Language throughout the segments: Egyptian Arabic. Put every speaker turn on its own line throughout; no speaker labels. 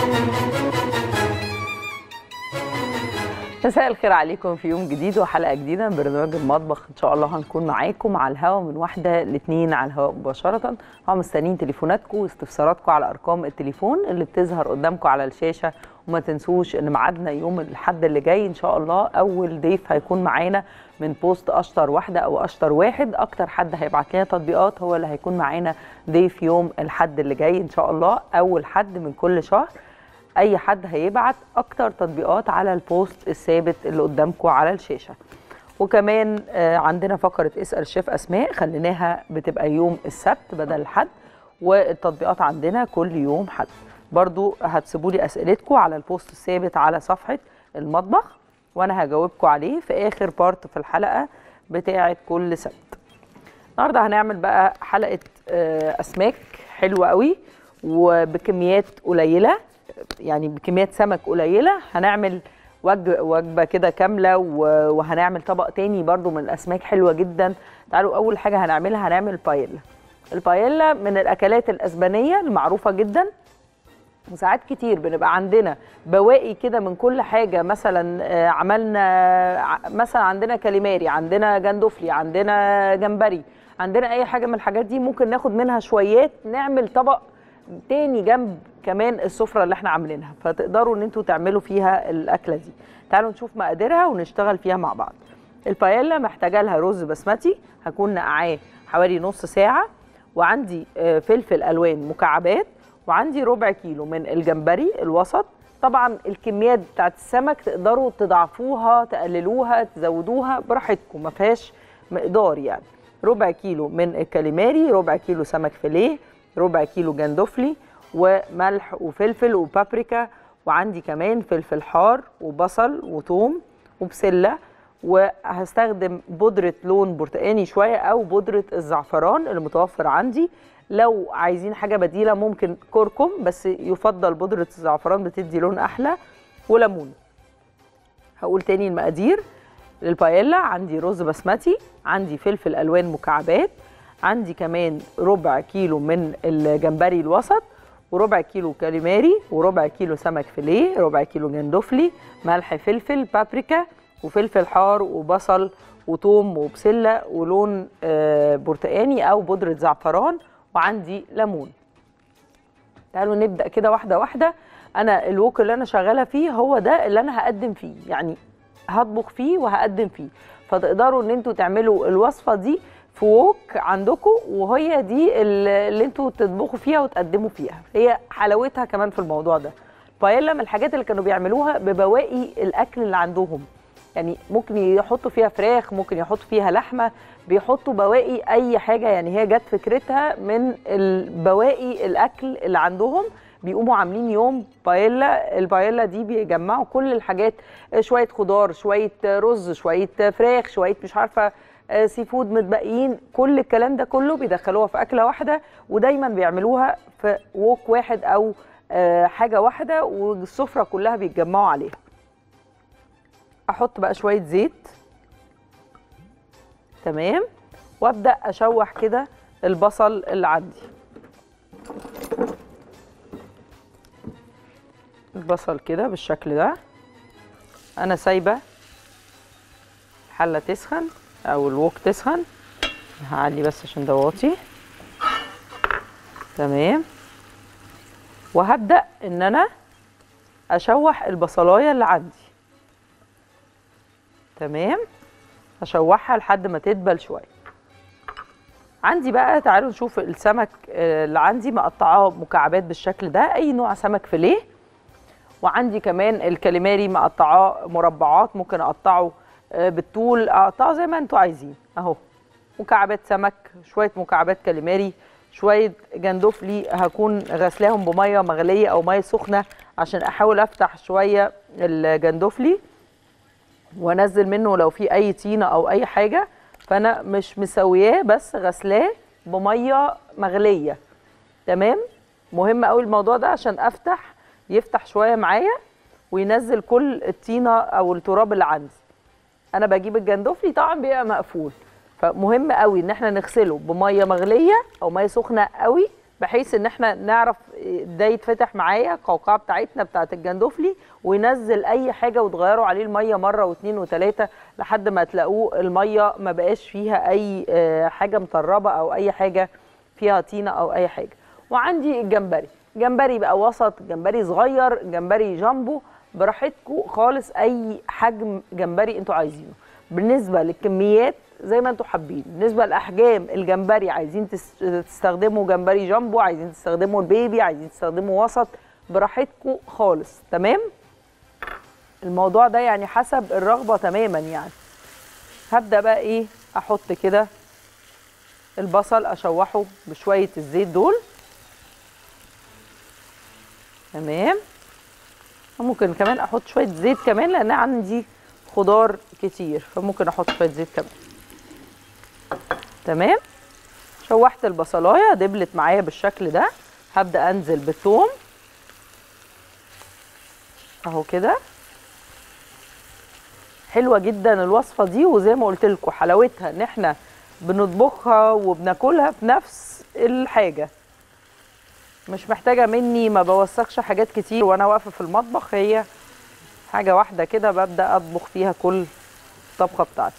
مساء الخير عليكم في يوم جديد وحلقه جديده من برنامج المطبخ ان شاء الله هنكون معاكم على الهواء من واحده لاثنين على الهواء مباشره هم مستنيين تليفوناتكم واستفساراتكم على ارقام التليفون اللي بتظهر قدامكم على الشاشه وما تنسوش ان ميعادنا يوم الاحد اللي جاي ان شاء الله اول ضيف هيكون معانا من بوست اشطر واحده او اشطر واحد اكتر حد هيبعت لنا تطبيقات هو اللي هيكون معانا ضيف يوم الاحد اللي جاي ان شاء الله اول حد من كل شهر اي حد هيبعت اكتر تطبيقات على البوست الثابت اللي قدامكم على الشاشه وكمان آه، عندنا فقره اسال الشيف اسماء خليناها بتبقى يوم السبت بدل الحد والتطبيقات عندنا كل يوم حد برضو هتسيبوا لي اسئلتكم على البوست الثابت على صفحه المطبخ وانا هجاوبكم عليه في اخر بارت في الحلقه بتاعه كل سبت النهارده هنعمل بقى حلقه آه، اسماك حلوه قوي وبكميات قليله يعني بكميات سمك قليله هنعمل وج- وجبه كده كامله و- وهنعمل طبق تاني برضو من الاسماك حلوه جدا تعالوا اول حاجه هنعملها هنعمل بايلا البايلا من الاكلات الاسبانيه المعروفه جدا وساعات كتير بنبقى عندنا بواقي كده من كل حاجه مثلا آه، عملنا ع- مثلا عندنا كاليماري عندنا جندوفلي عندنا جمبري عندنا اي حاجه من الحاجات دي ممكن ناخد منها شويات نعمل طبق تاني جنب كمان السفره اللي احنا عاملينها فتقدروا ان انتوا تعملوا فيها الاكله دي تعالوا نشوف مقاديرها ونشتغل فيها مع بعض البايلا محتاجه لها رز بسمتي هكون نقعاه حوالي نص ساعه وعندي آه، فلفل الوان مكعبات وعندي ربع كيلو من الجمبري الوسط طبعا الكميات بتاعت السمك تقدروا تضعفوها تقللوها تزودوها براحتكم ما فيهاش مقدار يعني ربع كيلو من الكاليماري ربع كيلو سمك فيليه ربع كيلو جندوفلي وملح وفلفل وبابريكا وعندي كمان فلفل حار وبصل وثوم وبسله وهستخدم بودرة لون برتقاني شوية أو بودرة الزعفران اللي متوفر عندي لو عايزين حاجة بديلة ممكن كركم بس يفضل بودرة الزعفران بتدي لون أحلى وليمون هقول تاني المقادير للبايلا عندي رز بسمتي عندي فلفل ألوان مكعبات عندي كمان ربع كيلو من الجمبري الوسط وربع كيلو كاليماري وربع كيلو سمك فيليه ربع كيلو جندوفلي ملح فلفل بابريكا وفلفل حار وبصل وثوم وبسله ولون آه، برتقاني او بودره زعفران وعندي ليمون تعالوا نبدا كده واحده واحده انا الوك اللي انا شغاله فيه هو ده اللي انا هقدم فيه يعني هطبخ فيه وهقدم فيه فتقدروا ان انتوا تعملوا الوصفه دي في ووك عندكم وهي دي اللي اللي انتوا تطبخوا فيها وتقدموا فيها هي حلاوتها كمان في الموضوع ده بايلا من الحاجات اللي كانوا بيعملوها ببواقي الاكل اللي عندهم يعني ممكن يحطوا فيها فراخ ممكن يحطوا فيها لحمه بيحطوا بواقي اي حاجه يعني هي جت فكرتها من البواقي الاكل اللي عندهم بيقوموا عاملين يوم بايلا البايلا دي بيجمعوا كل الحاجات شويه خضار شويه رز شويه فراخ شويه مش عارفه آه، سي فود متبقيين كل الكلام ده كله بيدخلوها في اكله واحده ودايما بيعملوها في ووك واحد او آه، حاجه واحده والسفره كلها بيتجمعوا عليها احط بقى شويه زيت تمام وابدا اشوح كده البصل اللي عندي البصل كده بالشكل ده انا سايبه الحله تسخن او الوك تسخن هعلي بس عشان ده واطي تمام وهبدا ان انا اشوح البصلايه اللي عندي تمام هشوحها لحد ما تدبل شويه عندي بقى تعالوا نشوف السمك آه، اللي عندي مقطعاه مكعبات بالشكل ده اي نوع سمك فيليه وعندي كمان الكاليماري مقطعاه مربعات ممكن اقطعه آه، بالطول اقطعه زي ما انتوا عايزين اهو مكعبات سمك شويه مكعبات كاليماري شويه جندوفلي هكون غسلاهم بميه مغليه او ميه سخنه عشان احاول افتح شويه الجندوفلي وانزل منه لو في اي طينه او اي حاجه فانا مش مسوياه بس غسلاه بميه مغليه تمام مهم قوي الموضوع ده عشان افتح يفتح شويه معايا وينزل كل الطينه او التراب اللي عندي انا بجيب الجندوفلي طبعا بيبقى مقفول فمهم قوي ان احنا نغسله بميه مغليه او ميه سخنه قوي بحيث ان احنا نعرف ده يتفتح معايا القوقعه بتاعتنا بتاعت الجندوفلي وينزل اي حاجه وتغيروا عليه الميه مره واثنين وثلاثه لحد ما تلاقوه الميه ما بقاش فيها اي آه، حاجه مطربه او اي حاجه فيها طينه او اي حاجه وعندي الجمبري جمبري بقى وسط جمبري صغير جمبري جامبو براحتكم خالص اي حجم جمبري انتوا عايزينه بالنسبه للكميات زي ما انتوا حابين بالنسبه لاحجام الجمبري عايزين تس- تستخدموا جمبري جامبو عايزين تستخدموا البيبي عايزين تستخدموا وسط براحتكم خالص تمام الموضوع ده يعني حسب الرغبه تماما يعني هبدا بقى ايه احط كده البصل اشوحه بشويه الزيت دول تمام ممكن كمان احط شويه زيت كمان لان عندي خضار كتير فممكن احط شويه زيت كمان تمام شوحت البصلايه دبلت معايا بالشكل ده هبدا انزل بالثوم اهو كده حلوه جدا الوصفه دي وزي ما قلت لكم حلاوتها ان احنا بنطبخها وبناكلها في نفس الحاجه مش محتاجه مني ما بوثقش حاجات كتير وانا واقفه في المطبخ هي حاجه واحده كده ببدا اطبخ فيها كل الطبخه بتاعتي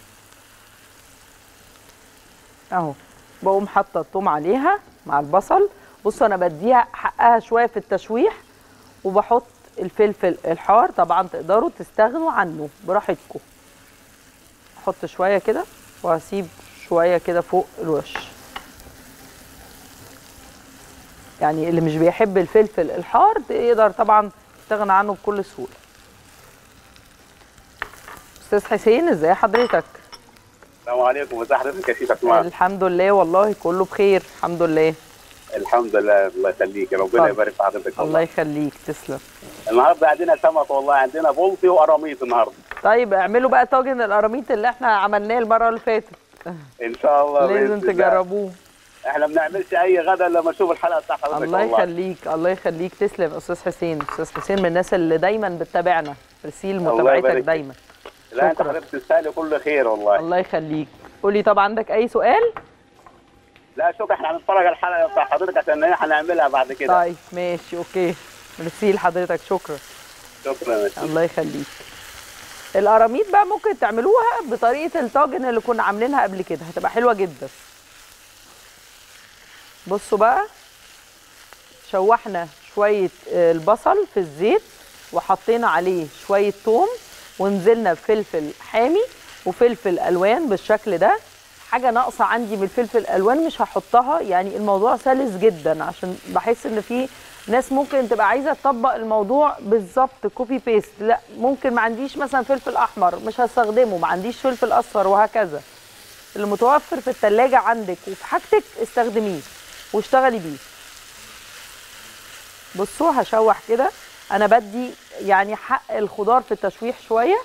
اهو بقوم حاطه الثوم عليها مع البصل بصوا انا بديها حقها شويه في التشويح وبحط الفلفل الحار طبعا تقدروا تستغنوا عنه براحتكم احط شويه كده وهسيب شويه كده فوق الوش يعني اللي مش بيحب الفلفل الحار يقدر طبعا يستغنى عنه بكل سهوله استاذ حسين ازاي حضرتك
السلام عليكم ازي حضرتك يا شيخ اسماء
الحمد لله والله كله بخير الحمد لله
الحمد لله الله يخليك ربنا
اتفضل.
يبارك في حضرتك
الله
والله
يخليك تسلم
النهارده عندنا سمك والله عندنا بلطي وقراميط النهارده
طيب اعملوا بقى طاجن القراميط اللي احنا عملناه المره اللي فاتت
ان شاء الله
لازم
بإذن الله.
تجربوه
احنا ما بنعملش اي غدا الا لما نشوف الحلقه بتاع حضرتك
الله
والله
يخليك الله يخليك تسلم يا استاذ حسين استاذ حسين من الناس اللي دايما بتتابعنا رسيل
الله
متابعتك
يبارك فيك.
دايما
لا انت
شكراً.
حضرتك تستاهلي كل خير والله
الله يخليك قولي طب عندك اي سؤال
لا شكرا احنا هنتفرج على الحلقه بتاع حضرتك عشان احنا هنعملها بعد كده
طيب ماشي اوكي ميرسي لحضرتك شكرا
شكرا يا شيخ.
الله يخليك القراميط بقى ممكن تعملوها بطريقه الطاجن اللي كنا عاملينها قبل كده هتبقى حلوه جدا بصوا بقى شوحنا شويه آه، البصل في الزيت وحطينا عليه شويه توم ونزلنا بفلفل حامي وفلفل الوان بالشكل ده حاجه ناقصه عندي من الفلفل الالوان مش هحطها يعني الموضوع سلس جدا عشان بحس ان في ناس ممكن تبقى عايزه تطبق الموضوع بالظبط كوبي بيست لا ممكن ما عنديش مثلا فلفل احمر مش هستخدمه ما عنديش فلفل اصفر وهكذا اللي متوفر في التلاجة عندك وفي حاجتك استخدميه واشتغلي بيه بصوا هشوح كده انا بدي يعني حق الخضار في التشويح شويه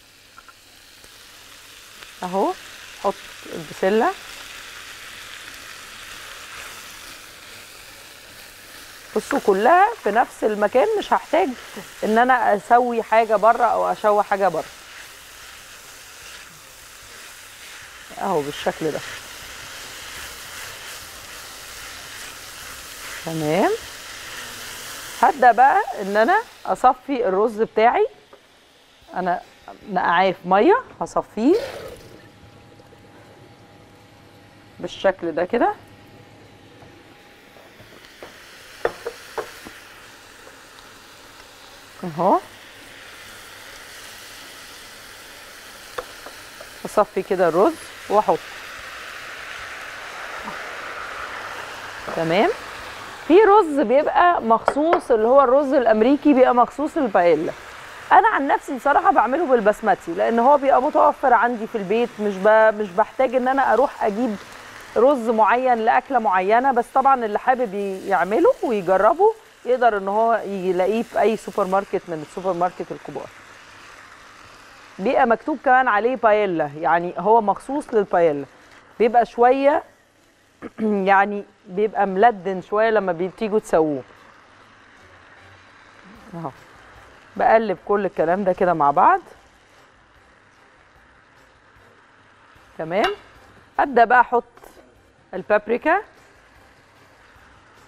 اهو حط البسله بصوا كلها في نفس المكان مش هحتاج ان انا اسوي حاجه بره او اشوح حاجه بره اهو بالشكل ده تمام هبدا بقى ان انا اصفي الرز بتاعي انا نقعاه في ميه هصفيه بالشكل ده كده اهو اصفي كده الرز واحط تمام في رز بيبقى مخصوص اللي هو الرز الامريكي بيبقى مخصوص البايلا انا عن نفسي بصراحه بعمله بالبسمتي لان هو بيبقى متوفر عندي في البيت مش ب... مش بحتاج ان انا اروح اجيب رز معين لاكله معينه بس طبعا اللي حابب ي- يعمله ويجربه يقدر ان هو يلاقيه في اي سوبر ماركت من السوبر ماركت الكبار بيبقى مكتوب كمان عليه بايلا يعني هو مخصوص للبايلا بيبقى شويه يعني بيبقى ملدن شويه لما بتيجوا تسووه اهو بقلب كل الكلام ده كده مع بعض تمام ابدا بقى احط البابريكا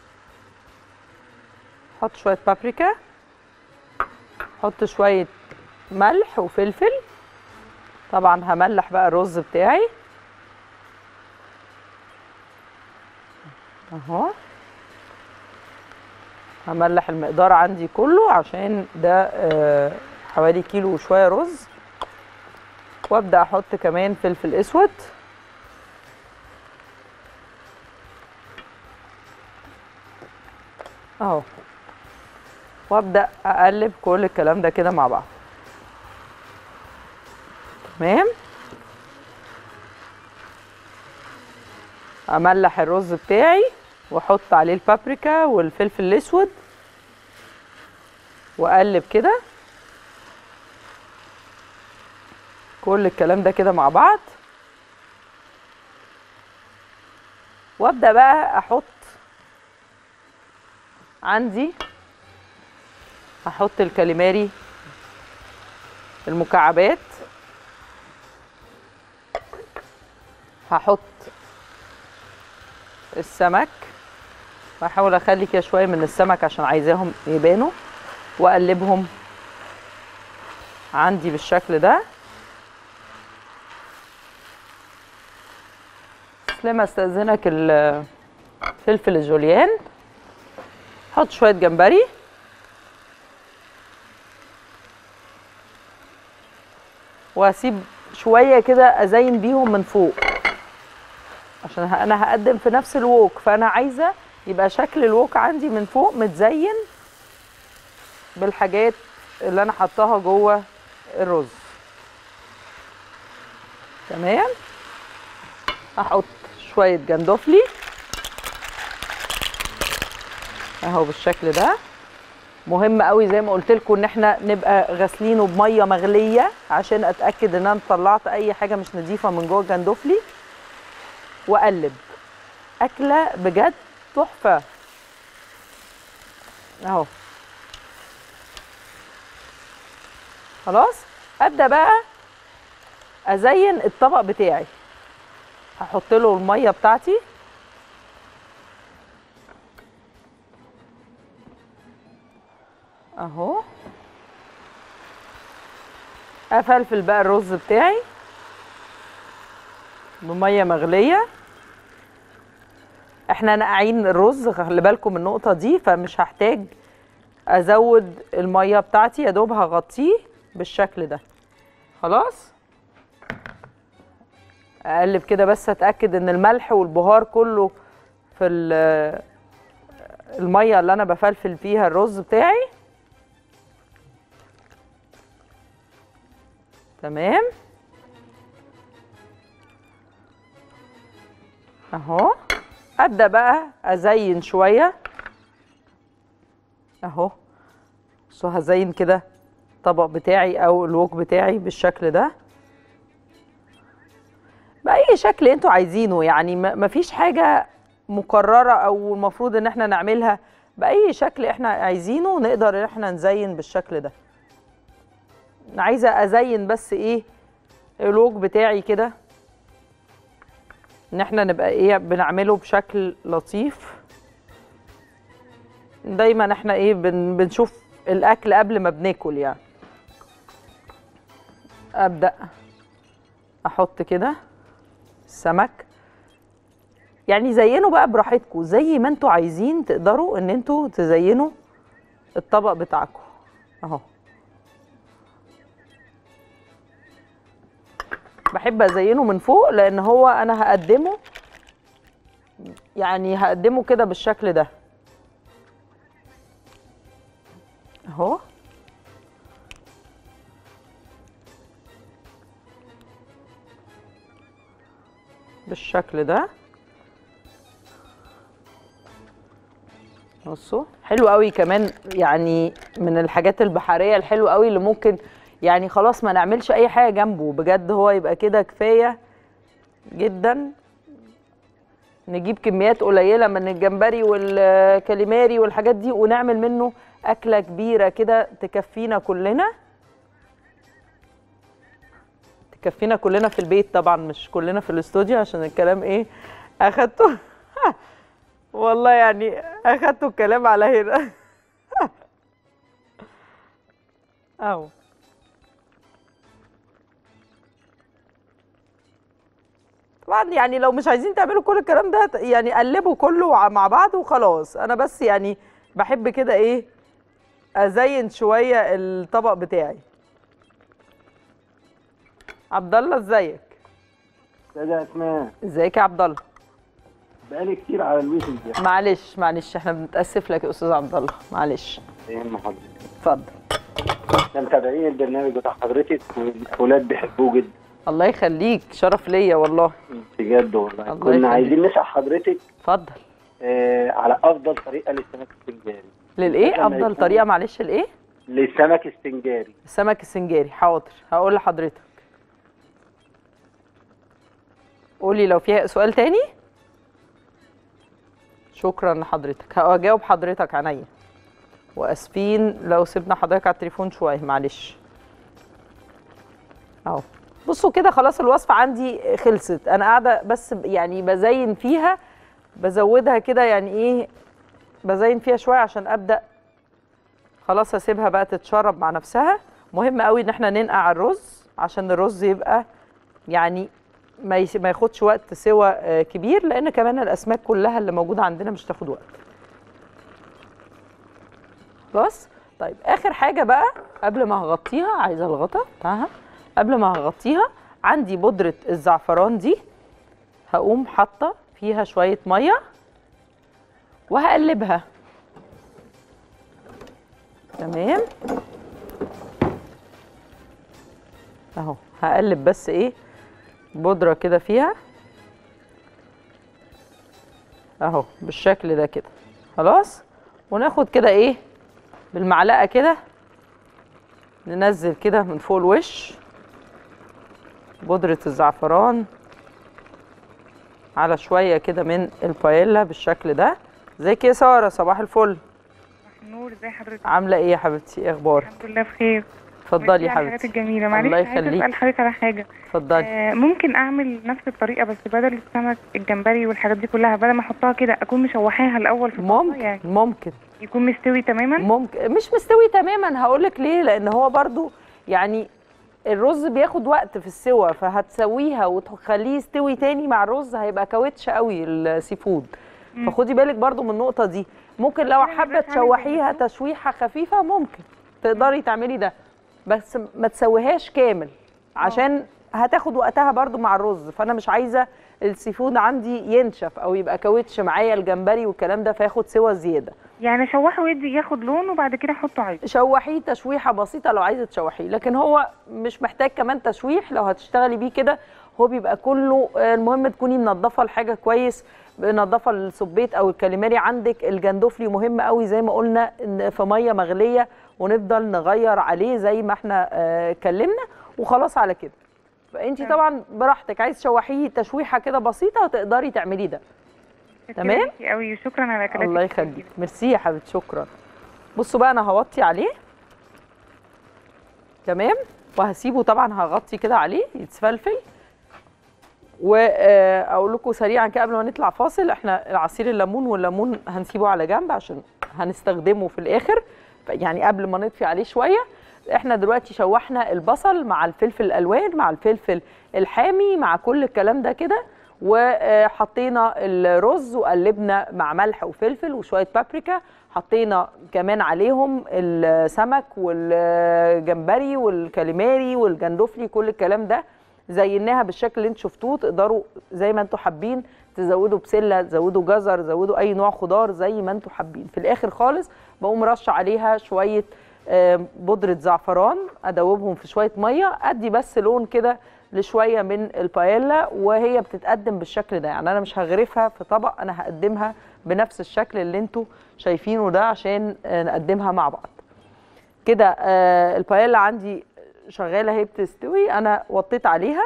حط شويه بابريكا حط شويه ملح وفلفل طبعا هملح بقى الرز بتاعي اهو هملح المقدار عندي كله عشان ده آه، حوالي كيلو وشويه رز وابدا احط كمان فلفل اسود اهو وابدا اقلب كل الكلام ده كده مع بعض تمام املح الرز بتاعي واحط عليه البابريكا والفلفل الاسود واقلب كده كل الكلام ده كده مع بعض وابدا بقى احط عندي هحط الكاليماري المكعبات هحط السمك واحاول اخلي كده شويه من السمك عشان عايزاهم يبانوا واقلبهم عندي بالشكل ده لما استاذنك الفلفل الجوليان حط شويه جمبري واسيب شويه كده ازين بيهم من فوق عشان ه- انا هقدم في نفس الوك فانا عايزه يبقى شكل الوك عندي من فوق متزين بالحاجات اللي انا حطاها جوه الرز تمام احط شويه جندوفلي اهو بالشكل ده مهم قوي زي ما قلت لكم ان احنا نبقى غاسلينه بميه مغليه عشان اتاكد ان انا طلعت اي حاجه مش نظيفه من جوه الجندوفلي واقلب اكله بجد تحفه اهو خلاص ابدا بقى ازين الطبق بتاعي هحط له الميه بتاعتي اهو افلفل بقى الرز بتاعي بميه مغليه احنا نقعين الرز خلي بالكم من النقطه دي فمش هحتاج ازود الميه بتاعتي يا دوب هغطيه بالشكل ده خلاص اقلب كده بس اتاكد ان الملح والبهار كله في ال- الميه اللي انا بفلفل فيها الرز بتاعي تمام اهو ابدا بقى ازين شويه اهو بصوا هزين كده الطبق بتاعي او الوك بتاعي بالشكل ده باي شكل انتوا عايزينه يعني ما- مفيش حاجه مقرره او المفروض ان احنا نعملها باي شكل احنا عايزينه نقدر ان احنا نزين بالشكل ده أنا عايزه ازين بس ايه الوك بتاعي كده ان احنا نبقى ايه بنعمله بشكل لطيف دايما احنا ايه بن بنشوف الاكل قبل ما بناكل يعني ابدا احط كده السمك يعني زينوا بقى براحتكم زي ما انتوا عايزين تقدروا ان انتوا تزينوا الطبق بتاعكم اهو بحب ازينه من فوق لان هو انا هقدمه يعني هقدمه كده بالشكل ده اهو بالشكل ده بصوا حلو قوي كمان يعني من الحاجات البحريه الحلوه قوي اللي ممكن يعني خلاص ما نعملش اي حاجه جنبه بجد هو يبقى كده كفايه جدا نجيب كميات قليله من الجمبري والكاليماري والحاجات دي ونعمل منه اكله كبيره كده تكفينا كلنا تكفينا كلنا في البيت طبعا مش كلنا في الاستوديو عشان الكلام ايه اخدته والله يعني اخدتوا الكلام على هنا اهو طبعا يعني لو مش عايزين تعملوا كل الكلام ده يعني قلبوا كله ع- مع بعض وخلاص انا بس يعني بحب كده ايه ازين شويه الطبق بتاعي عبد الله ازيك
استاذة اسماء
ازيك يا عبد الله
بقالي كتير على الويكند دي
معلش معلش احنا بنتاسف لك يا استاذ عبد الله معلش
ايام حضرتك
اتفضل
احنا متابعين البرنامج بتاع حضرتك والاولاد بيحبوه جدا
الله يخليك شرف ليا والله
بجد والله
الله
كنا
يخليك.
عايزين نسال حضرتك
اتفضل
آه على افضل طريقه للسمك السنجاري
للايه
لما
افضل
يكون-
طريقه معلش الايه
للسمك السنجاري
السمك السنجاري حاضر هقول لحضرتك قولي لو فيها سؤال تاني شكرا لحضرتك هجاوب حضرتك عينيا واسفين لو سيبنا حضرتك على التليفون شويه معلش اهو بصوا كده خلاص الوصفه عندي خلصت انا قاعده بس ب- يعني بزين فيها بزودها كده يعني ايه بزين فيها شويه عشان ابدا خلاص هسيبها بقى تتشرب مع نفسها مهم قوي ان احنا ننقع الرز عشان الرز يبقى يعني ما يس- ما ياخدش وقت سوى آه، كبير لان كمان الاسماك كلها اللي موجوده عندنا مش تاخد وقت خلاص طيب اخر حاجه بقى قبل ما هغطيها عايزه الغطا بتاعها قبل ما هغطيها عندي بودره الزعفران دي هقوم حاطه فيها شويه ميه وهقلبها تمام اهو هقلب بس ايه بودره كده فيها اهو بالشكل ده كده خلاص وناخد كده ايه بالمعلقه كده ننزل كده من فوق الوش بودره الزعفران على شويه كده من البايلا بالشكل ده ازيك يا ساره صباح الفل
نور ازي حضرتك
عامله ايه يا حبيبتي ايه اخبارك
الحمد لله بخير
اتفضلي يا
ميرسي على الحاجات
حبيبتي
الجميله معلش
الله
عايزه
يخليك.
اسال حضرتك على حاجه
اتفضلي
آه ممكن اعمل نفس الطريقه بس بدل السمك الجمبري والحاجات دي كلها بدل ما احطها كده اكون مشوحاها الاول في الطاسة
ممكن
يعني
ممكن
يكون مستوي تماما
ممكن مش مستوي تماما هقول لك ليه لان هو برضو يعني الرز بياخد وقت في السوى فهتسويها وتخليه يستوي تاني مع الرز هيبقى كاوتش قوي السي فود فخدي بالك برضو من النقطه دي ممكن لو
يعني
حابه
بس عامل
تشوحيها
زي
تشويحه خفيفه ممكن تقدري تعملي ده بس ما تسويهاش كامل عشان هتاخد وقتها برضو مع الرز فانا مش عايزه السي فود عندي ينشف او يبقى كاوتش معايا الجمبري والكلام ده فياخد سوى زياده
يعني اشوحه ويدي ياخد لون وبعد كده احطه عادي
شوحيه تشويحه بسيطه لو عايزه تشوحيه لكن هو مش محتاج كمان تشويح لو هتشتغلي بيه كده هو بيبقى كله آه، المهم تكوني منضفه الحاجه كويس منضفه السبيت او الكاليماري عندك الجندوفلي مهم قوي زي ما قلنا إن في ميه مغليه ونفضل نغير عليه زي ما احنا آه، اتكلمنا وخلاص على كده فانت
تمام.
طبعا براحتك عايز تشوحيه تشويحه كده بسيطه تقدري تعملي ده تمام؟
قوي شكرا على كلامك
الله يخليك ميرسي يا حبيبتي شكرا بصوا بقى انا هوطي عليه تمام وهسيبه طبعا هغطي كده عليه يتفلفل واقول لكم سريعا كده قبل ما نطلع فاصل احنا العصير الليمون والليمون هنسيبه على جنب عشان هنستخدمه في الاخر يعني قبل ما نطفي عليه شويه احنا دلوقتي شوحنا البصل مع الفلفل الالوان مع الفلفل الحامي مع كل الكلام ده كده وحطينا الرز وقلبنا مع ملح وفلفل وشويه بابريكا حطينا كمان عليهم السمك والجمبري والكاليماري والجندوفلي كل الكلام ده زيناها بالشكل اللي انتوا شفتوه تقدروا زي ما انتوا حابين تزودوا بسله تزودوا جزر تزودوا اي نوع خضار زي ما انتوا حابين في الاخر خالص بقوم رش عليها شويه آه، بودره زعفران ادوبهم في شويه ميه ادي بس لون كده لشويه من البايلا وهي بتتقدم بالشكل ده يعني انا مش هغرفها في طبق انا هقدمها بنفس الشكل اللي انتوا شايفينه ده عشان آه، نقدمها مع بعض كده آه، البايلا عندي شغاله هي بتستوي انا وطيت عليها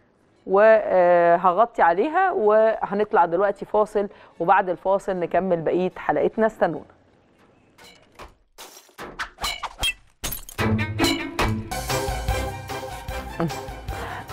وهغطي عليها وهنطلع دلوقتي فاصل وبعد الفاصل نكمل بقيه حلقتنا استنونا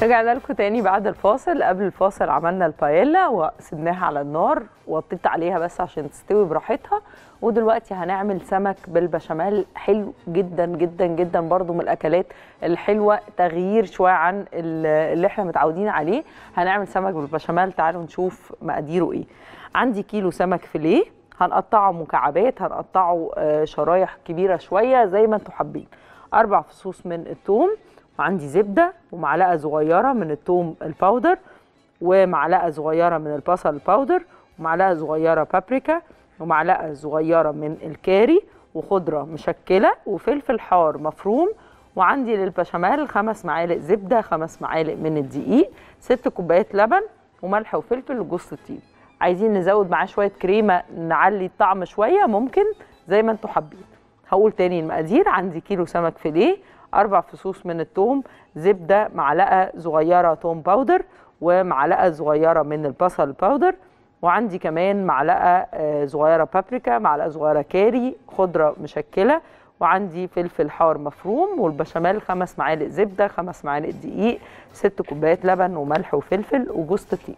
رجعنا لكم تاني بعد الفاصل قبل الفاصل عملنا البايلا وسبناها على النار وطيت عليها بس عشان تستوي براحتها ودلوقتي هنعمل سمك بالبشاميل حلو جدا جدا جدا برضو من الاكلات الحلوه تغيير شويه عن ال- اللي احنا متعودين عليه هنعمل سمك بالبشاميل تعالوا نشوف مقاديره ايه عندي كيلو سمك فيليه هنقطعه مكعبات هنقطعه آه، شرايح كبيره شويه زي ما انتوا حابين اربع فصوص من الثوم وعندي زبده ومعلقه صغيره من الثوم الباودر ومعلقه صغيره من البصل الباودر ومعلقه صغيره بابريكا ومعلقه صغيره من الكاري وخضره مشكله وفلفل حار مفروم وعندي للبشاميل خمس معالق زبده خمس معالق من الدقيق ست كوبايات لبن وملح وفلفل وجوز الطيب عايزين نزود معاه شويه كريمه نعلي الطعم شويه ممكن زي ما انتوا حابين هقول تاني المقادير عندي كيلو سمك فيليه اربع فصوص من الثوم زبده معلقه صغيره توم باودر ومعلقه صغيره من البصل الباودر وعندي كمان معلقه آه، صغيره بابريكا معلقه صغيره كاري خضره مشكله وعندي فلفل حار مفروم والبشاميل خمس معالق زبده خمس معالق دقيق ست كوبايات لبن وملح وفلفل وجوز الطيب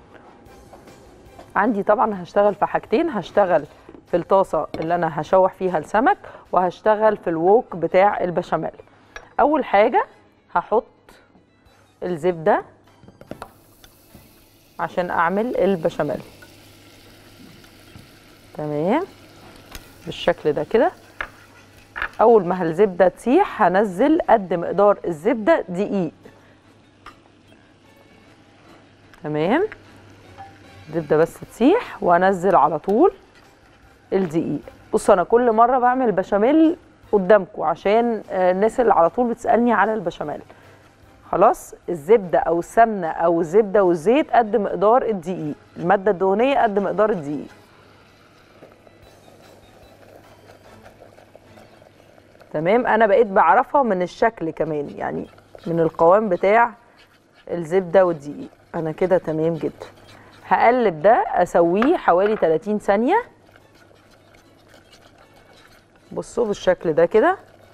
عندي طبعا هشتغل في حاجتين هشتغل في الطاسه اللي انا هشوح فيها السمك وهشتغل في الوok بتاع البشاميل اول حاجه هحط الزبده عشان اعمل البشاميل تمام بالشكل ده كده اول ما الزبده تسيح هنزل قد مقدار الزبده دقيق تمام الزبده بس تسيح وانزل على طول الدقيق بصوا انا كل مره بعمل بشاميل قدامكم عشان آه، الناس اللي على طول بتسالني على البشاميل خلاص الزبده او السمنه او الزبده والزيت قد مقدار الدقيق الماده الدهنيه قد مقدار الدقيق تمام انا بقيت بعرفها من الشكل كمان يعني من القوام بتاع الزبده والدقيق انا كده تمام جدا هقلب ده اسويه حوالي 30 ثانيه بصوا بالشكل ده كده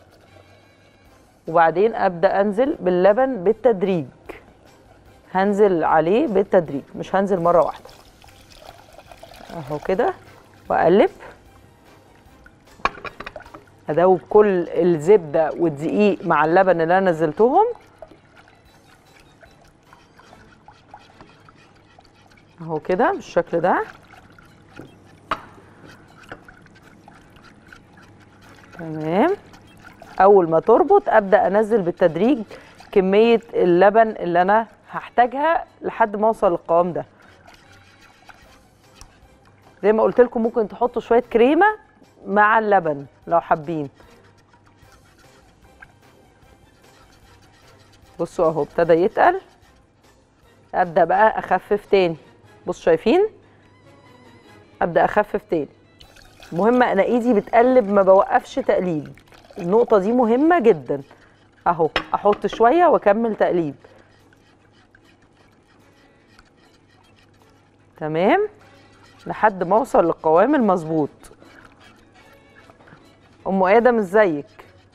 وبعدين ابدا انزل باللبن بالتدريج هنزل عليه بالتدريج مش هنزل مره واحده اهو كده واقلب ادوب كل الزبده والدقيق مع اللبن اللي انا نزلتهم اهو كده بالشكل ده تمام اول ما تربط ابدا انزل بالتدريج كميه اللبن اللي انا هحتاجها لحد ما اوصل للقوام ده زي ما قلت لكم ممكن تحطوا شويه كريمه مع اللبن لو حابين بصوا اهو ابتدى يتقل ابدا بقى اخفف تاني بصوا شايفين ابدا اخفف تاني مهم انا ايدي بتقلب ما بوقفش تقليب النقطه دي مهمه جدا اهو احط شويه واكمل تقليب تمام لحد ما اوصل للقوام المظبوط ام ادم ازيك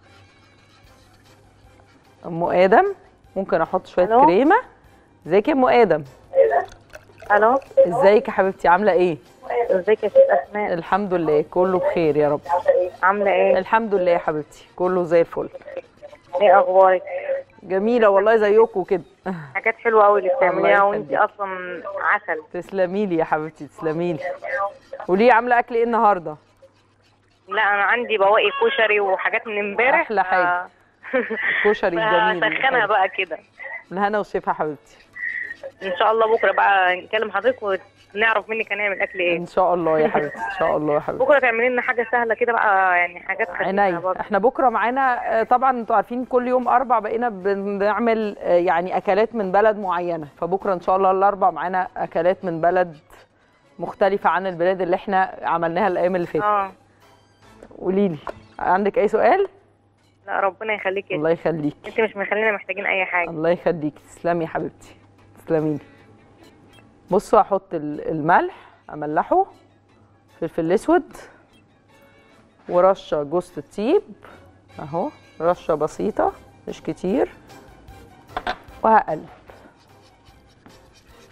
ام ادم ممكن احط شويه
ألو؟
كريمه ازيك يا ام ادم
الو
ازيك يا حبيبتي عامله ايه
ازيك يا ست اسماء
الحمد لله كله بخير يا رب
عامله ايه
الحمد لله يا حبيبتي كله زي الفل
ايه اخبارك
جميله والله زيكم كده
حاجات حلوه قوي اللي بتعمليها
الله
وانت
يخليك.
اصلا عسل
تسلمي لي يا حبيبتي تسلمي لي وليه عامله اكل ايه النهارده
لا انا عندي بواقي كشري وحاجات من امبارح
أحلى حاجة. الكشري الجميل
سخنها بقى كده
الهنا والشفا حبيبتي
ان شاء الله بكره بقى نكلم حضرتك ونعرف منك هنعمل اكل ايه
ان شاء الله يا حبيبتي ان شاء الله يا حبيبتي
بكره تعملي لنا حاجه سهله كده بقى يعني حاجات خفيفه
عينيا
برضه
احنا بكره معانا آه، طبعا انتوا عارفين كل يوم اربع بقينا بنعمل آه، يعني اكلات من بلد معينه فبكره ان شاء الله الاربع معانا اكلات من بلد مختلفه عن البلاد اللي احنا عملناها الايام اللي فاتت
اه
قولي لي عندك اي سؤال
لا ربنا يخليكي
الله يخليك
انت مش مخلينا محتاجين اي حاجه
الله يخليك تسلمي يا حبيبتي تسلمي لي بصوا هحط ال- الملح املحه فلفل الاسود ورشه جوز الطيب اهو رشه بسيطه مش كتير وهقلب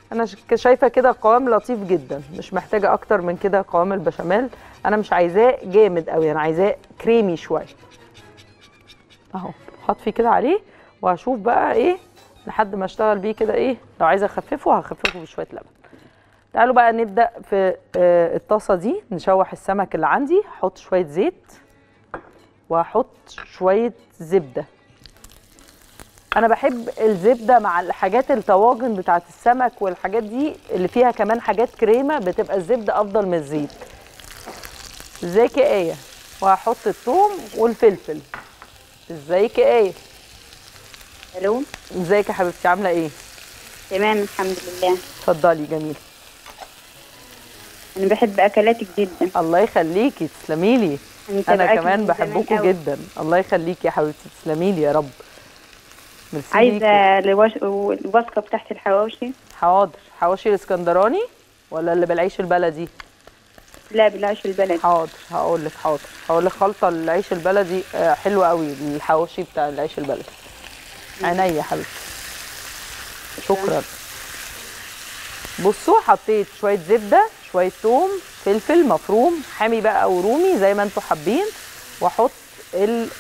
انا ش- شايفه كده قوام لطيف جدا مش محتاجه اكتر من كده قوام البشاميل انا مش عايزاه جامد قوي انا عايزاه كريمي شويه اهو حط فيه كده عليه وهشوف بقى ايه لحد ما اشتغل بيه كده ايه لو عايزه اخففه هخففه بشويه لبن تعالوا بقى نبدا في آه، الطاسه دي نشوح السمك اللي عندي هحط شويه زيت وهحط شويه زبده انا بحب الزبده مع الحاجات الطواجن بتاعت السمك والحاجات دي اللي فيها كمان حاجات كريمه بتبقى الزبده افضل من الزيت ازيك يا ايه وهحط الثوم والفلفل ازيك يا ايه
الو
ازيك يا حبيبتي عامله ايه
تمام الحمد لله
اتفضلي جميل
انا بحب اكلاتك جدا
الله يخليكي تسلمي لي
أنا
انا
متابعاكي
كمان
من
بحبكم
زمان أوي.
جدا الله يخليكي يا حبيبتي تسلمي لي يا رب ميرسي ليكي.
عايزه الوش... الوصفه بتاعت الحواوشي
حاضر حواوشي الاسكندراني ولا اللي بالعيش البلدي
لا بالعيش البلدي
حاضر هقول لك حاضر هقول لك خلطه العيش البلدي آه، حلوه قوي الحواوشي بتاع العيش البلدي عينيا يا حبيبتي شكرا بصوا حطيت شويه زبده شويه ثوم فلفل مفروم حامي بقى او رومي زي ما انتم حابين واحط ال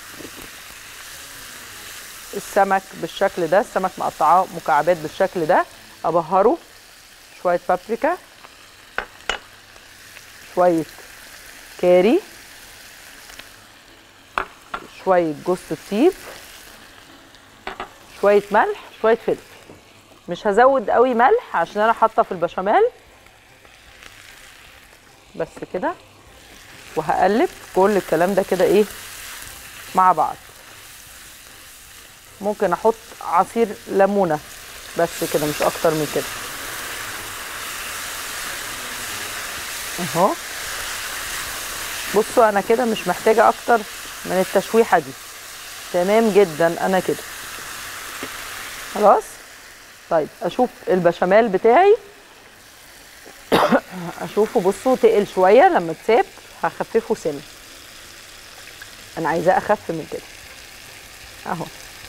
السمك بالشكل ده السمك مقطعاه مكعبات بالشكل ده ابهره شويه بابريكا شويه كاري شويه جوز الطيب شويه ملح شويه فلفل مش هزود قوي ملح عشان انا حاطه في البشاميل بس كده وهقلب كل الكلام ده كده ايه مع بعض ممكن احط عصير ليمونه بس كده مش اكتر من كده اهو بصوا انا كده مش محتاجه اكتر من التشويحه دي تمام جدا انا كده خلاص طيب اشوف البشاميل بتاعي اشوفه بصوا تقل شويه لما اتساب هخففه سنه انا عايزاه اخف من كده اهو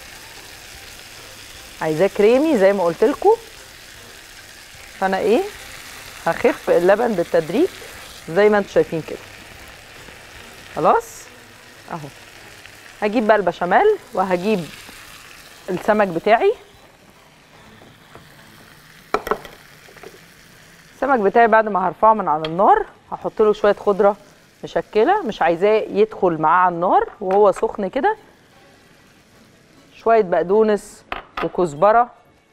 عايزاه كريمي زي ما قلت لكم فانا ايه هخف اللبن بالتدريج زي ما انتم شايفين كده خلاص اهو هجيب بقى البشاميل وهجيب السمك بتاعي السمك بتاعي بعد ما هرفعه من على النار هحط له شويه خضره مشكله مش عايزاه يدخل معاه على النار وهو سخن كده شويه بقدونس وكزبره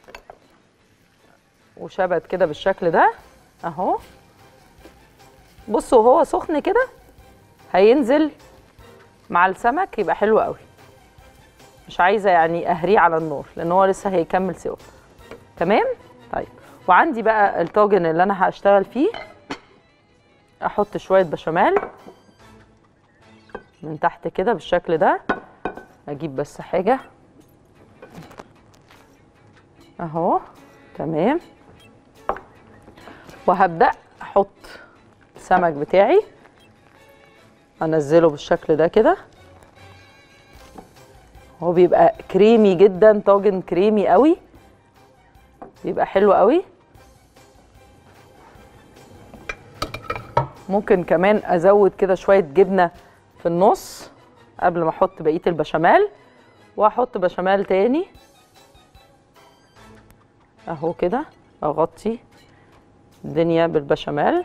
وشبت كده بالشكل ده اهو بصوا وهو سخن كده هينزل مع السمك يبقى حلو قوي مش عايزه يعني اهريه على النار لان هو لسه هيكمل سوا تمام طيب وعندي بقى الطاجن اللي انا هشتغل فيه احط شويه بشاميل من تحت كده بالشكل ده اجيب بس حاجه اهو تمام وهبدا احط السمك بتاعي انزله بالشكل ده كده هو بيبقى كريمي جدا طاجن كريمي قوي بيبقى حلو قوي ممكن كمان ازود كده شويه جبنه في النص قبل ما احط بقيه البشاميل واحط بشاميل تاني اهو كده اغطي الدنيا بالبشاميل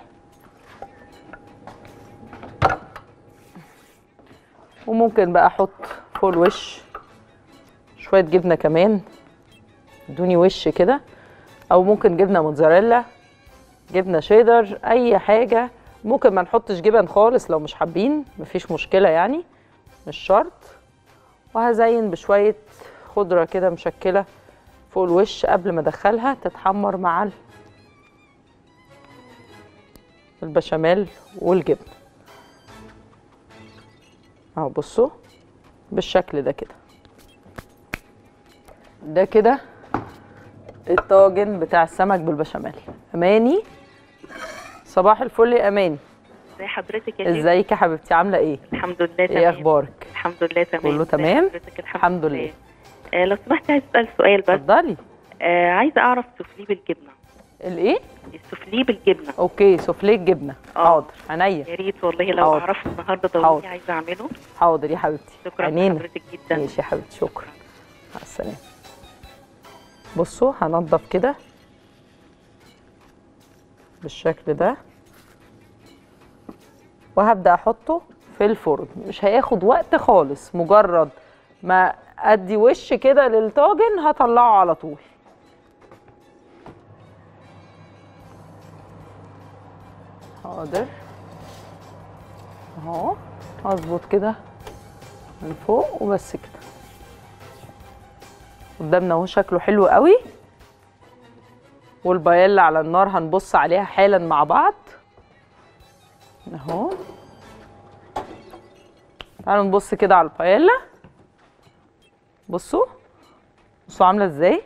وممكن بقى احط فوق الوش شويه جبنه كمان ادوني وش كده او ممكن جبنه موتزاريلا جبنه شيدر اي حاجه ممكن ما نحطش جبن خالص لو مش حابين مفيش مشكله يعني مش شرط وهزين بشويه خضره كده مشكله فوق الوش قبل ما ادخلها تتحمر مع ال- البشاميل والجبن اهو بصوا بالشكل ده كده ده كده الطاجن بتاع السمك بالبشاميل اماني صباح الفل يا اماني
ازي حضرتك يا شيخ
ازيك يا حبيبتي عامله ايه
الحمد لله تمام
ايه اخبارك
الحمد لله تمام
كله
ازي
تمام؟
حضرتك
الحمد لله.
آه لو سمحت عايز اسال سؤال بس
اتفضلي
آه عايزه اعرف تفليب الجبنه
الايه
السوفليه بالجبنه
اوكي سوفليه جبنه
آه.
حاضر عينيا
يا ريت والله لو
حاضر.
اعرفه النهارده
حاضر.
ضروري عايزه اعمله
حاضر يا حبيبتي
شكرا
عينينا.
لحضرتك جدا
ماشي يا حبيبتي شكرا مع السلامه بصوا هنضف كده بالشكل ده وهبدا احطه في الفرن مش هياخد وقت خالص مجرد ما ادي وش كده للطاجن هطلعه على طول حاضر اهو اظبط كده من فوق وبس كده قدامنا اهو شكله حلو قوي والبايلا على النار هنبص عليها حالا مع بعض اهو تعالوا نبص كده على البايلا بصوا بصوا عامله ازاي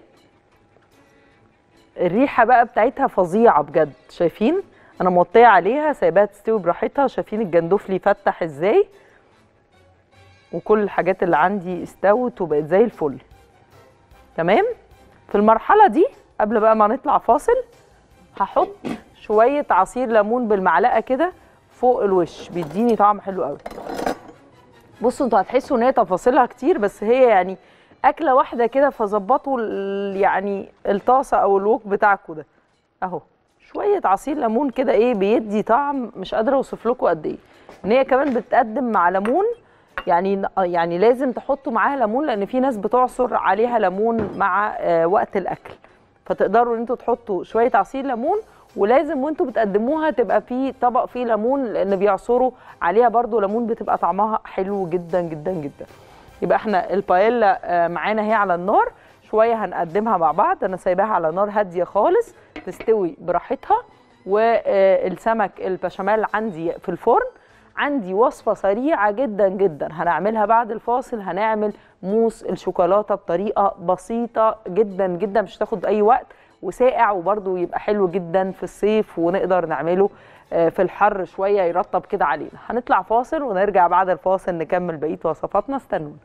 الريحه بقى بتاعتها فظيعه بجد شايفين انا موطيه عليها سايباها تستوي براحتها شايفين الجندفلي فتح ازاي وكل الحاجات اللي عندي استوت وبقت زي الفل تمام في المرحله دي قبل بقى ما نطلع فاصل هحط شويه عصير ليمون بالمعلقه كده فوق الوش بيديني طعم حلو قوي بصوا انتوا هتحسوا ان هي تفاصيلها كتير بس هي يعني اكله واحده كده فظبطوا ال- يعني الطاسه او الوك بتاعكم ده اهو شويه عصير ليمون كده ايه بيدي طعم مش قادره اوصف لكم قد ايه ان هي كمان بتقدم مع ليمون يعني يعني لازم تحطوا معاها ليمون لان في ناس بتعصر عليها ليمون مع آه، وقت الاكل فتقدروا ان انتوا تحطوا شويه عصير ليمون ولازم وانتوا بتقدموها تبقى في طبق فيه ليمون لان بيعصروا عليها برضو ليمون بتبقى طعمها حلو جدا جدا جدا يبقى احنا البايلا آه، معانا هي على النار شويه هنقدمها مع بعض انا سايباها على نار هاديه خالص تستوي براحتها والسمك البشاميل عندي في الفرن عندي وصفه سريعه جدا جدا هنعملها بعد الفاصل هنعمل موس الشوكولاته بطريقه بسيطه جدا جدا مش تاخد اي وقت وساقع وبرده يبقى حلو جدا في الصيف ونقدر نعمله آه، في الحر شويه يرطب كده علينا هنطلع فاصل ونرجع بعد الفاصل نكمل بقيه وصفاتنا استنونا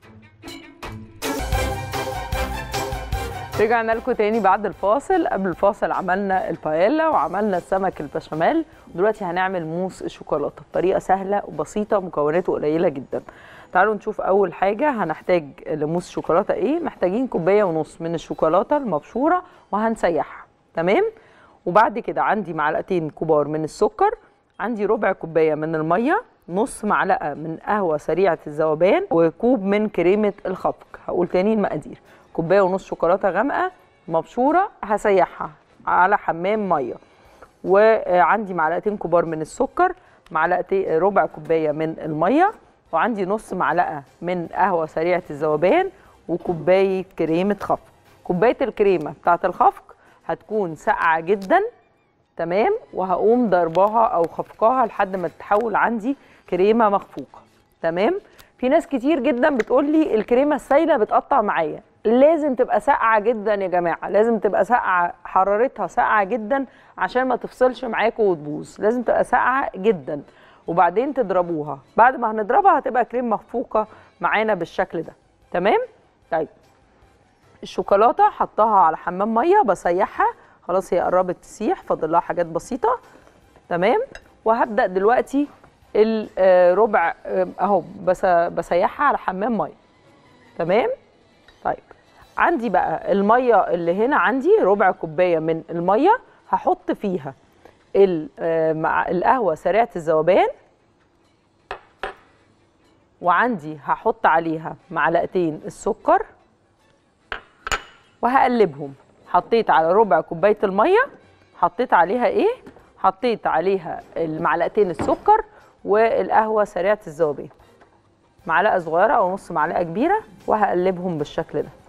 رجعنا لكم تاني بعد الفاصل قبل الفاصل عملنا البايلا وعملنا السمك البشاميل ودلوقتي هنعمل موس الشوكولاته بطريقه سهله وبسيطه مكوناته قليله جدا تعالوا نشوف اول حاجه هنحتاج لموس شوكولاته ايه محتاجين كوبايه ونص من الشوكولاته المبشوره وهنسيحها تمام وبعد كده عندي معلقتين كبار من السكر عندي ربع كوبايه من الميه نص معلقه من قهوه سريعه الذوبان وكوب من كريمه الخفق هقول تاني المقادير كوبايه ونص شوكولاته غامقه مبشوره هسيحها على حمام ميه وعندي معلقتين كبار من السكر معلقتين ربع كوبايه من الميه وعندي نص معلقه من قهوه سريعه الذوبان وكوبايه كريمه خفق كوبايه الكريمه بتاعه الخفق هتكون ساقعه جدا تمام وهقوم ضرباها او خفقاها لحد ما تتحول عندي كريمه مخفوقه تمام في ناس كتير جدا بتقول لي الكريمه السايله بتقطع معايا لازم تبقى ساقعه جدا يا جماعه لازم تبقى ساقعه حرارتها ساقعه جدا عشان ما تفصلش معاكم وتبوظ لازم تبقى ساقعه جدا وبعدين تضربوها بعد ما هنضربها هتبقى كريم مخفوقه معانا بالشكل ده تمام طيب الشوكولاته حطها على حمام ميه بسيحها خلاص هي قربت تسيح فاضل لها حاجات بسيطه تمام وهبدا دلوقتي الربع اهو بس بسيحها على حمام ميه تمام طيب عندي بقى الميه اللي هنا عندي ربع كوبايه من الميه هحط فيها ال- آه، مع القهوه سريعه الذوبان وعندي هحط عليها معلقتين السكر وهقلبهم حطيت على ربع كوبايه الميه حطيت عليها ايه حطيت عليها المعلقتين السكر والقهوه سريعه الذوبان معلقه صغيره او نص معلقه كبيره وهقلبهم بالشكل ده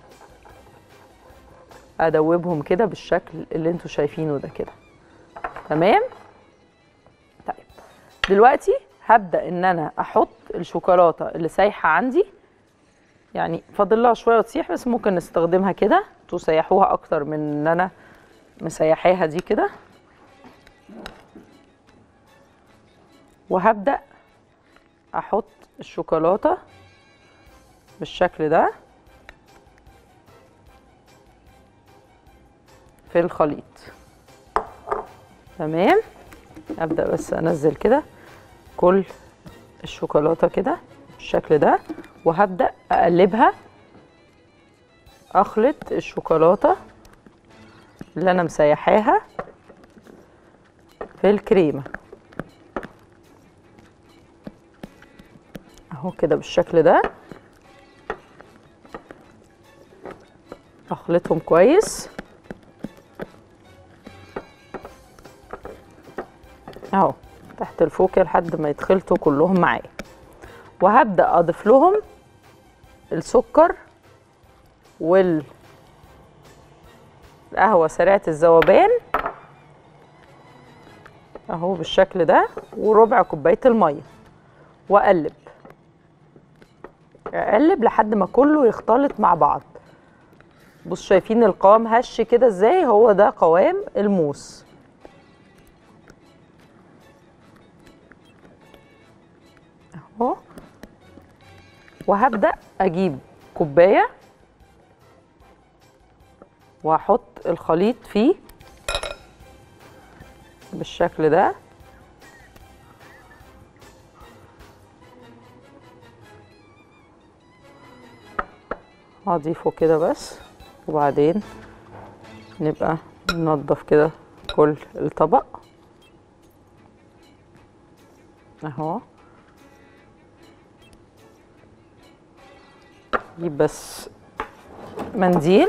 ادوبهم كده بالشكل اللي انتوا شايفينه ده كده تمام طيب دلوقتي هبدا ان انا احط الشوكولاته اللي سايحه عندي يعني فاضل لها شويه وتسيح بس ممكن نستخدمها كده تسيحوها اكتر من ان انا مسيحاها دي كده وهبدا احط الشوكولاته بالشكل ده في الخليط تمام ابدا بس انزل كده كل الشوكولاته كده بالشكل ده وهبدا اقلبها اخلط الشوكولاته اللي انا مسيحاها في الكريمه اهو كده بالشكل ده اخلطهم كويس اهو تحت الفوكة لحد ما يتخلطوا كلهم معايا وهبدأ اضيف لهم السكر وال القهوة سريعة الذوبان اهو بالشكل ده وربع كوباية المية واقلب اقلب لحد ما كله يختلط مع بعض بصوا شايفين القوام هش كده ازاي هو ده قوام الموس اهو وهبدأ اجيب كوباية واحط الخليط فيه بالشكل ده هضيفه كده بس وبعدين نبقى ننضف كده كل الطبق اهو نجيب بس منديل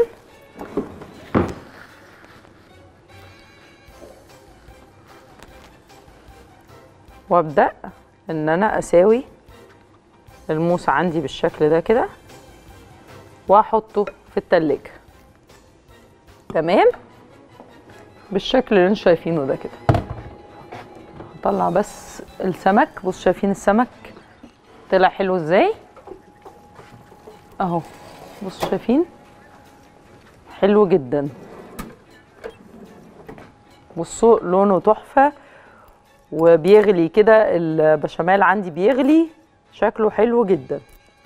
وابدا ان انا اساوي الموس عندي بالشكل ده كده واحطه في التلاجة تمام بالشكل اللي انتوا شايفينه ده كده هطلع بس السمك بصوا شايفين السمك طلع حلو ازاي اهو بصوا شايفين حلو جدا بصوا لونه تحفه وبيغلي كده البشاميل عندي بيغلي شكله حلو جدا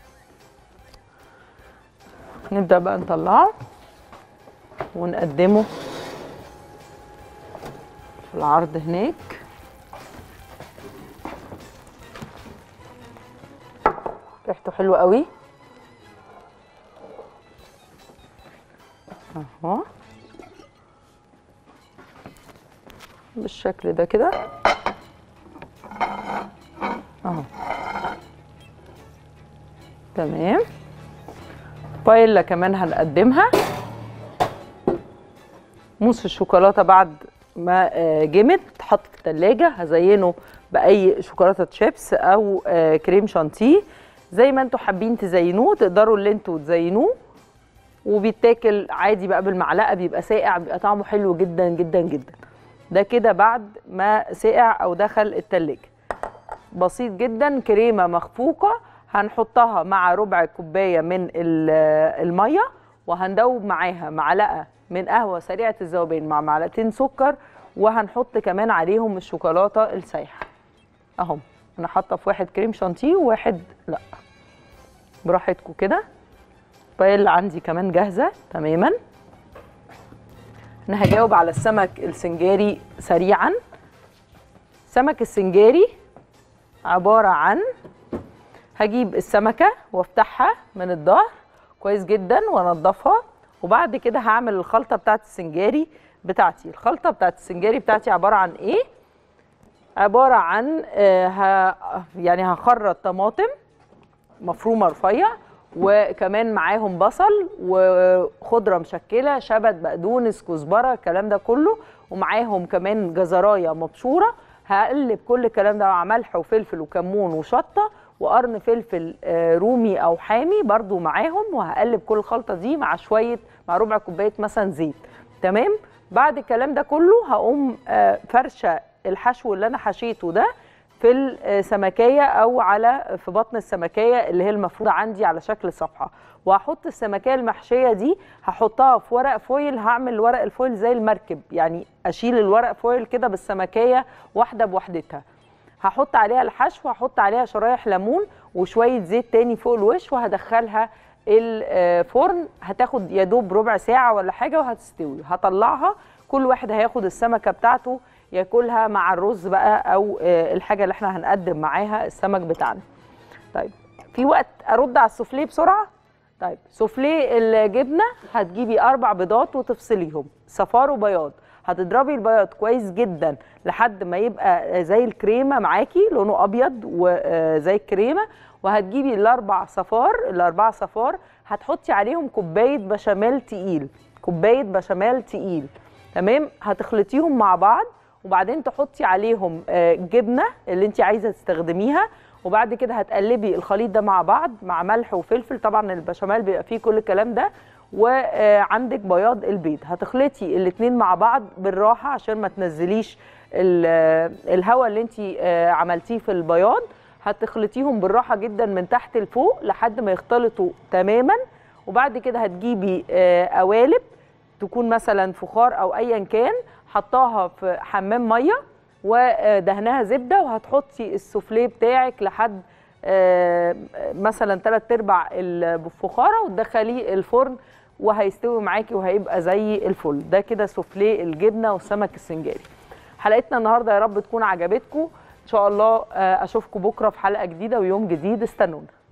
نبدأ بقى نطلعه ونقدمه في العرض هناك ريحته حلوة قوي اهو بالشكل ده كده اهو تمام بايلا كمان هنقدمها موس الشوكولاته بعد ما آه، جمد اتحط في التلاجة هزينه بأي شوكولاتة شيبس أو آه، كريم شانتيه زي ما انتوا حابين تزينوه تقدروا اللي انتوا تزينوه وبيتاكل عادي بقى بالمعلقة بيبقى ساقع بيبقى طعمه حلو جدا جدا جدا ده كده بعد ما سقع أو دخل التلاجة بسيط جدا كريمه مخفوقه هنحطها مع ربع كوبايه من ال- الميه وهندوب معاها معلقه من قهوه سريعه الذوبان مع معلقتين سكر وهنحط كمان عليهم الشوكولاته السايحه اهم انا حاطه في واحد كريم شانتيه وواحد لا براحتكم كده بايلا عندي كمان جاهزه تماما انا هجاوب على السمك السنجاري سريعا سمك السنجاري عبارة عن هجيب السمكة وافتحها من الظهر كويس جدا وانضفها وبعد كده هعمل الخلطة بتاعت السنجاري بتاعتي الخلطة بتاعت السنجاري بتاعتي عبارة عن ايه عبارة عن آه ه... يعني هخرط طماطم مفرومة رفيع وكمان معاهم بصل وخضرة مشكلة شبت بقدونس كزبرة الكلام ده كله ومعاهم كمان جزراية مبشورة هقلب كل الكلام ده مع ملح وفلفل وكمون وشطة وقرن فلفل آه، رومي او حامي برضو معاهم وهقلب كل الخلطة دي مع شوية مع ربع كوباية مثلا زيت تمام بعد الكلام ده كله هقوم آه، فرشة الحشو اللي انا حشيته ده في السمكية او على في بطن السمكية اللي هي المفروضة عندي على شكل صفحة وهحط السمكية المحشية دي هحطها في ورق فويل هعمل ورق الفويل زي المركب يعني اشيل الورق فويل كده بالسمكية واحدة بوحدتها هحط عليها الحشو هحط عليها شرايح ليمون وشويه زيت تاني فوق الوش وهدخلها الفرن هتاخد يا دوب ربع ساعه ولا حاجه وهتستوي هطلعها كل واحد هياخد السمكه بتاعته ياكلها مع الرز بقى او آه، الحاجه اللي احنا هنقدم معاها السمك بتاعنا طيب في وقت ارد على السوفليه بسرعه طيب سوفليه الجبنه هتجيبي اربع بيضات وتفصليهم صفار وبياض هتضربي البياض كويس جدا لحد ما يبقى زي الكريمه معاكي لونه ابيض وزي الكريمه وهتجيبي الاربع صفار الاربع صفار هتحطي عليهم كوبايه بشاميل تقيل كوبايه بشاميل تقيل تمام هتخلطيهم مع بعض وبعدين تحطي عليهم آه، جبنه اللي انت عايزه تستخدميها وبعد كده هتقلبي الخليط ده مع بعض مع ملح وفلفل طبعا البشاميل بيبقى فيه كل الكلام ده وعندك بياض البيض هتخلطي الاتنين مع بعض بالراحه عشان ما تنزليش ال- الهواء اللي انت عملتيه في البياض هتخلطيهم بالراحه جدا من تحت لفوق لحد ما يختلطوا تماما وبعد كده هتجيبي آه، قوالب تكون مثلا فخار او ايا كان حطاها في حمام ميه ودهنها زبده وهتحطي السوفليه بتاعك لحد آه، مثلا ثلاث ارباع الفخاره وتدخليه الفرن وهيستوي معاكي وهيبقى زي الفل ده كده سوفليه الجبنه والسمك السنجاري حلقتنا النهارده يا رب تكون عجبتكم ان شاء الله آه، اشوفكم بكره في حلقه جديده ويوم جديد استنونا